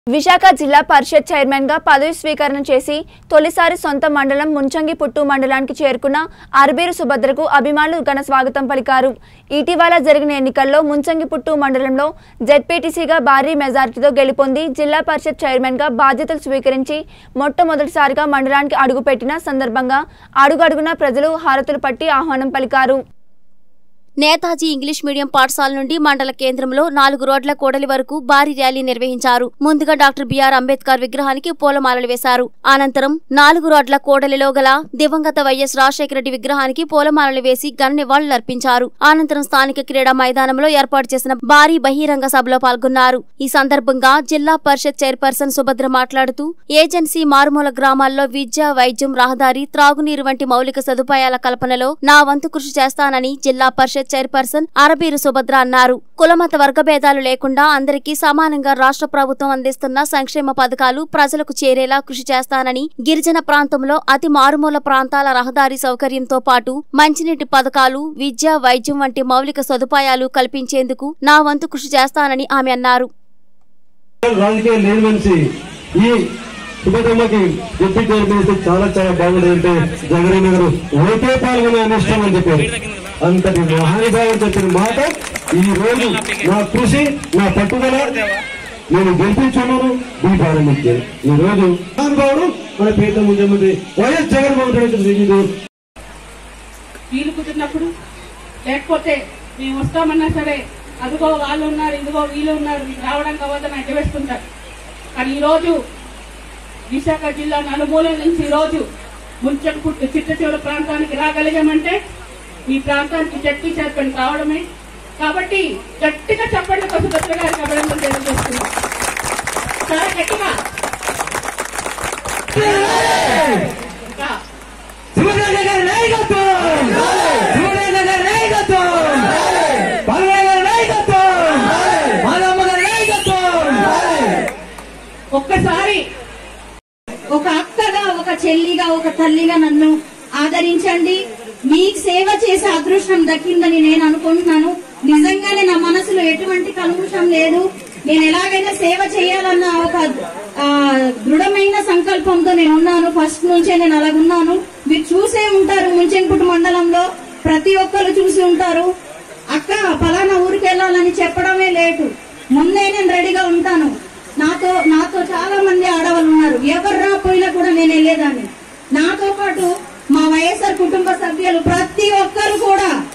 విశాఖ జిల్లా పరిషత్ చైర్మన్ గా పదవి స్వీకరణ చేసి తొలిసారి సొంత మండలం ముంచంగి పుట్టు మండలానికి చేరుకున్న అరబీరు సుభద్రకు అభిమానులు ఘన స్వాగతం పలికారు ఇటీవల జరిగిన ఎన్నికల్లో ముంచంగి పుట్టు మండలంలో జెడ్పీటీసీగా భారీ మెజార్టీతో గెలుపొంది జిల్లా పరిషత్ చైర్మన్ గా బాధ్యతలు స్వీకరించి మొట్టమొదటిసారిగా మండలానికి అడుగుపెట్టిన సందర్భంగా అడుగడుగున ప్రజలు హారతులు పట్టి ఆహ్వానం పలికారు నేతాజీ ఇంగ్లీష్ మీడియం పాఠశాల నుండి మండల కేంద్రంలో నాలుగు రోడ్ల కూడలి వరకు భారీ ర్యాలీ నిర్వహించారు ముందుగా డాక్టర్ బిఆర్ అంబేద్కర్ విగ్రహానికి పూలమాలలు వేశారు అనంతరం నాలుగు రోడ్ల కూడలిలో గల దివంగత వైఎస్ రాజశేఖర రెడ్డి విగ్రహానికి పూలమాలలు వేసి ఘన నివాళులర్పించారు అనంతరం స్థానిక క్రీడా మైదానంలో ఏర్పాటు చేసిన భారీ బహిరంగ సభలో పాల్గొన్నారు ఈ సందర్భంగా జిల్లా పరిషత్ చైర్పర్సన్ సుభద్ర మాట్లాడుతూ ఏజెన్సీ మారుమూల గ్రామాల్లో విద్య వైద్యం రహదారి త్రాగునీరు వంటి మౌలిక సదుపాయాల కల్పనలో నా వంతు కృషి చేస్తానని జిల్లా పరిషత్ చైర్పర్సన్ అరబీరు సుభద్ర అన్నారు కులమత వర్గభేదాలు లేకుండా అందరికీ సమానంగా రాష్ట్ర ప్రభుత్వం అందిస్తున్న సంక్షేమ పథకాలు ప్రజలకు చేరేలా కృషి చేస్తానని గిరిజన ప్రాంతంలో అతి మారుమూల ప్రాంతాల రహదారి సౌకర్యంతో పాటు మంచినీటి పథకాలు విద్య వైద్యం వంటి మౌలిక సదుపాయాలు కల్పించేందుకు నా వంతు కృషి చేస్తానని ఆమె అన్నారు రాజకీయాలు లేని మనిషి ఈ సుభద్రమ్మకి డిప్యూటీ చైర్మన్ ఇస్తే చాలా చాలా బాగుంటుంది అంటే జగన్ గారు ఓటే పాల్గొనే అనిష్టం అని చెప్పారు అంతటి మహానుభావుడు చెప్పిన మాట ఈ రోజు నా కృషి నా పట్టుదల నేను గెలిపించున్నాను దీన్ని ప్రారంభించాను ఈ రోజు మహానుభావుడు మన పేద ముఖ్యమంత్రి వైఎస్ జగన్మోహన్ రెడ్డి గారు వీలు కుదిరినప్పుడు లేకపోతే మేము వస్తామన్నా సరే అదిగో వాళ్ళు ఉన్నారు ఇదిగో వీళ్ళు ఉన్నారు మీకు రావడం కావద్దని అడ్డు వేస్తుంటారు కానీ ఈరోజు విశాఖ జిల్లా నలుమూలల నుంచి ఈరోజు ముంచెం పుట్టు చిట్టచూడ ప్రాంతానికి రాగలిగామంటే ఈ ప్రాంతానికి జట్టి చేర్పని కావడమే కాబట్టి గట్టిగా చెప్పండి పశుభద్ర గారికి అభినందన తెలియజేస్తున్నాం చాలా గట్టిగా ఇంకా సుభద్ర గారి నాయకత్వం సుభద్ర గారి నాయకత్వం పల్వయ్య గారి నాయకత్వం మాదమ్మ గారి నాయకత్వం ఒక్కసారి ఒక అక్కగా ఒక చెల్లిగా ఒక తల్లిగా నన్ను ఆదరించండి మీకు సేవ చేసే అదృష్టం దక్కిందని నేను అనుకుంటున్నాను నిజంగానే నా మనసులో ఎటువంటి కల్ముషం లేదు నేను ఎలాగైనా సేవ చేయాలన్న ఒక ఆ, దృఢమైన సంకల్పంతో నేను ఉన్నాను ఫస్ట్ నుంచే నేను అలాగున్నాను మీరు చూసే ఉంటారు ముంచెంకుట మండలంలో ప్రతి ఒక్కరు చూసి ఉంటారు అక్క ఫలానా ఊరికి వెళ్ళాలని చెప్పడమే లేటు ముందే నేను రెడీగా ఉంటాను నాతో నాతో చాలా మంది ఆడవాళ్ళు ఉన్నారు ఎవరు రాపోయినా కూడా నేను వెళ్ళేదాన్ని నాతో పాటు మా వైఎస్ఆర్ కుటుంబ సభ్యులు ప్రతి ఒక్కరు కూడా